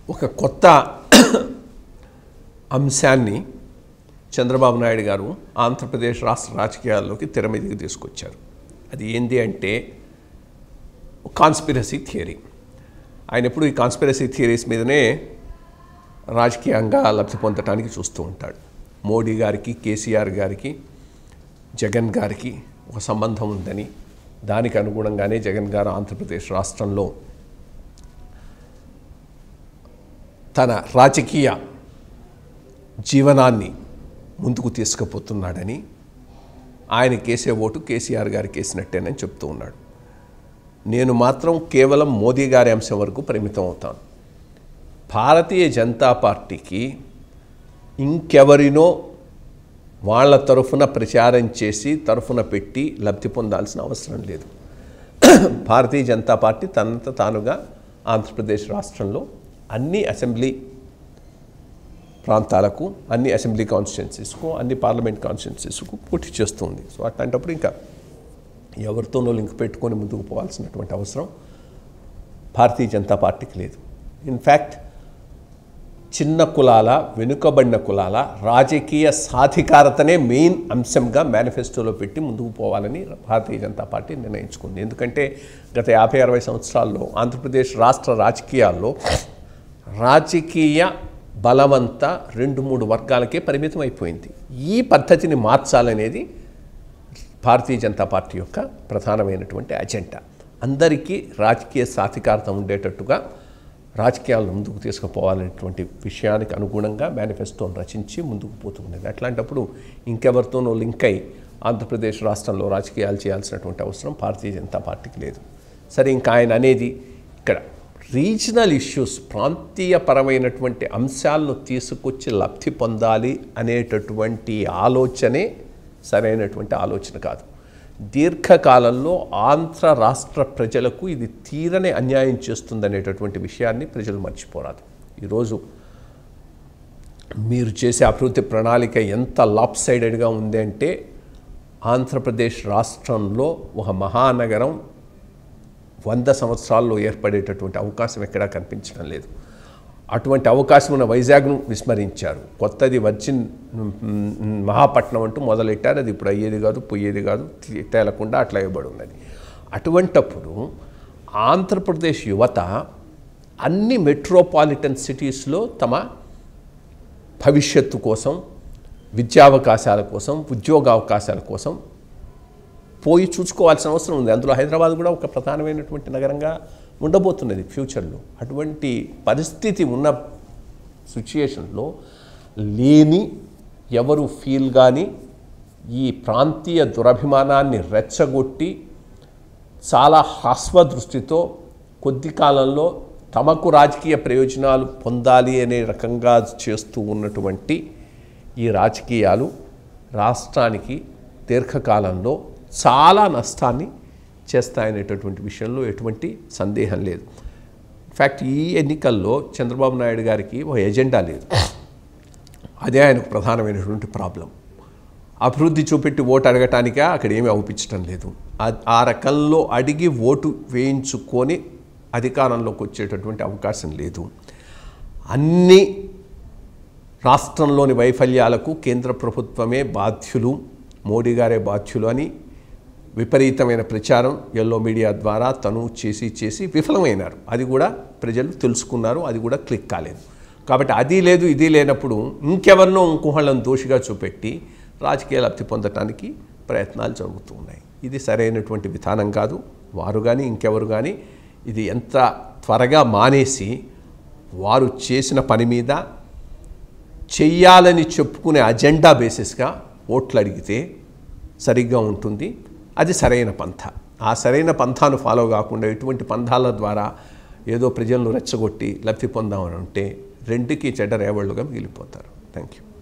ఒక కొత్త అంశాన్ని చంద్రబాబు నాయుడు గారు ఆంధ్రప్రదేశ్ రాష్ట్ర రాజకీయాల్లోకి తెర మీదకి తీసుకొచ్చారు అది ఏంటి అంటే కాన్స్పిరసీ థియరీ ఆయన ఎప్పుడు ఈ కాన్స్పిరసీ థియరీస్ మీదనే రాజకీయంగా లబ్ధి పొందటానికి చూస్తూ ఉంటాడు మోడీ గారికి కేసీఆర్ గారికి జగన్ గారికి ఒక సంబంధం ఉందని దానికి అనుగుణంగానే జగన్ గారు ఆంధ్రప్రదేశ్ రాష్ట్రంలో తన రాజకీయ జీవనాన్ని ముందుకు తీసుకుపోతున్నాడని ఆయన కేసే ఓటు కేసీఆర్ గారికి వేసినట్టేనని చెప్తూ ఉన్నాడు నేను మాత్రం కేవలం మోదీ గారి అంశం వరకు పరిమితం అవుతాను భారతీయ జనతా పార్టీకి ఇంకెవరినో వాళ్ళ తరఫున ప్రచారం చేసి తరఫున పెట్టి లబ్ధి పొందాల్సిన అవసరం లేదు భారతీయ జనతా పార్టీ తనంత తానుగా ఆంధ్రప్రదేశ్ రాష్ట్రంలో అన్ని అసెంబ్లీ ప్రాంతాలకు అన్ని అసెంబ్లీ కాన్స్టిట్యున్సీస్కు అన్ని పార్లమెంట్ కాన్స్టిట్యున్సీస్కు పోటీ చేస్తుంది సో అట్లాంటప్పుడు ఇంకా ఎవరితోనో లింక్ పెట్టుకొని ముందుకు పోవాల్సినటువంటి అవసరం భారతీయ జనతా పార్టీకి లేదు ఇన్ఫ్యాక్ట్ చిన్న కులాల వెనుకబడిన కులాల రాజకీయ సాధికారతనే మెయిన్ అంశంగా మేనిఫెస్టోలో పెట్టి ముందుకు పోవాలని భారతీయ జనతా పార్టీ నిర్ణయించుకుంది ఎందుకంటే గత యాభై అరవై సంవత్సరాల్లో ఆంధ్రప్రదేశ్ రాష్ట్ర రాజకీయాల్లో రాజకీయ బలవంత రెండు మూడు వర్గాలకే పరిమితం అయిపోయింది ఈ పద్ధతిని మార్చాలనేది భారతీయ జనతా పార్టీ యొక్క ప్రధానమైనటువంటి అజెండా అందరికీ రాజకీయ సాధికారత ఉండేటట్టుగా రాజకీయాలను ముందుకు తీసుకుపోవాలనేటువంటి విషయానికి అనుగుణంగా మేనిఫెస్టోను రచించి ముందుకు పోతున్నది అట్లాంటప్పుడు ఇంకెవరితోనో లింక్ అయి ఆంధ్రప్రదేశ్ రాష్ట్రంలో రాజకీయాలు చేయాల్సినటువంటి అవసరం భారతీయ జనతా పార్టీకి లేదు సరే ఇంకా ఆయన అనేది ఇక్కడ రీజనల్ ఇష్యూస్ ప్రాంతీయపరమైనటువంటి అంశాలను తీసుకొచ్చి లబ్ధి పొందాలి అనేటటువంటి ఆలోచనే సరైనటువంటి ఆలోచన కాదు దీర్ఘకాలంలో ఆంధ్ర రాష్ట్ర ప్రజలకు ఇది తీరని అన్యాయం చేస్తుందనేటటువంటి విషయాన్ని ప్రజలు మర్చిపోరాదు ఈరోజు మీరు చేసే అభివృద్ధి ప్రణాళిక ఎంత లాప్ సైడెడ్గా ఉంది అంటే ఆంధ్రప్రదేశ్ రాష్ట్రంలో ఒక మహానగరం వంద సంవత్సరాల్లో ఏర్పడేటటువంటి అవకాశం ఎక్కడా కనిపించడం లేదు అటువంటి అవకాశం ఉన్న వైజాగ్ను విస్మరించారు కొత్తది వర్జిన్ మహాపట్నం అంటూ మొదలెట్టారు అది ఇప్పుడు అయ్యేది కాదు పోయేది కాదు తేలకుండా అట్లా ఇవ్వబడి ఉన్నది అటువంటప్పుడు ఆంధ్రప్రదేశ్ యువత అన్ని మెట్రోపాలిటన్ సిటీస్లో తమ భవిష్యత్తు కోసం విద్యావకాశాల కోసం ఉద్యోగ అవకాశాల కోసం పోయి చూసుకోవాల్సిన అవసరం ఉంది అందులో హైదరాబాద్ కూడా ఒక ప్రధానమైనటువంటి నగరంగా ఉండబోతున్నది ఫ్యూచర్లో అటువంటి పరిస్థితి ఉన్న సిచ్యుయేషన్లో లేని ఎవరు ఫీల్ కానీ ఈ ప్రాంతీయ దురభిమానాన్ని రెచ్చగొట్టి చాలా హ్రస్వ దృష్టితో కొద్ది కాలంలో తమకు రాజకీయ ప్రయోజనాలు పొందాలి అనే రకంగా చేస్తూ ఉన్నటువంటి ఈ రాజకీయాలు రాష్ట్రానికి దీర్ఘకాలంలో చాలా నష్టాన్ని చేస్తాయనేటటువంటి విషయంలో ఎటువంటి సందేహం లేదు ఇన్ఫ్యాక్ట్ ఈ ఎన్నికల్లో చంద్రబాబు నాయుడు గారికి ఒక ఎజెండా లేదు అదే ఆయనకు ప్రధానమైనటువంటి ప్రాబ్లం అభివృద్ధి చూపెట్టి ఓటు అడగటానికే అక్కడ ఏమీ అవుపించడం లేదు ఆ- ఆ రకంలో అడిగి ఓటు వేయించుకొని అధికారంలోకి వచ్చేటటువంటి అవకాశం లేదు అన్ని రాష్ట్రంలోని వైఫల్యాలకు కేంద్ర ప్రభుత్వమే బాధ్యులు మోడీ గారే బాధ్యులు అని విపరీతమైన ప్రచారం ఎల్లో మీడియా ద్వారా తను చేసి చేసి విఫలమైనారు అది కూడా ప్రజలు తెలుసుకున్నారు అది కూడా క్లిక్ కాలేదు కాబట్టి అది లేదు ఇది లేనప్పుడు ఇంకెవరినో ఇంకోళ్ళని దోషిగా చూపెట్టి రాజకీయ లబ్ధి పొందటానికి ప్రయత్నాలు జరుగుతూ ఉన్నాయి ఇది సరైనటువంటి విధానం కాదు వారు కానీ ఇంకెవరు కానీ ఇది ఎంత త్వరగా మానేసి వారు చేసిన పని మీద చెయ్యాలని చెప్పుకునే అజెండా బేసిస్గా ఓట్లు అడిగితే సరిగ్గా ఉంటుంది అది సరైన పంథ ఆ సరైన పంథాను ఫాలో కాకుండా ఎటువంటి పంథాల ద్వారా ఏదో ప్రజలను రెచ్చగొట్టి లబ్ధి పొందామని ఉంటే రెండుకి చెడ్డ రేవళ్ళుగా మిగిలిపోతారు థ్యాంక్ యూ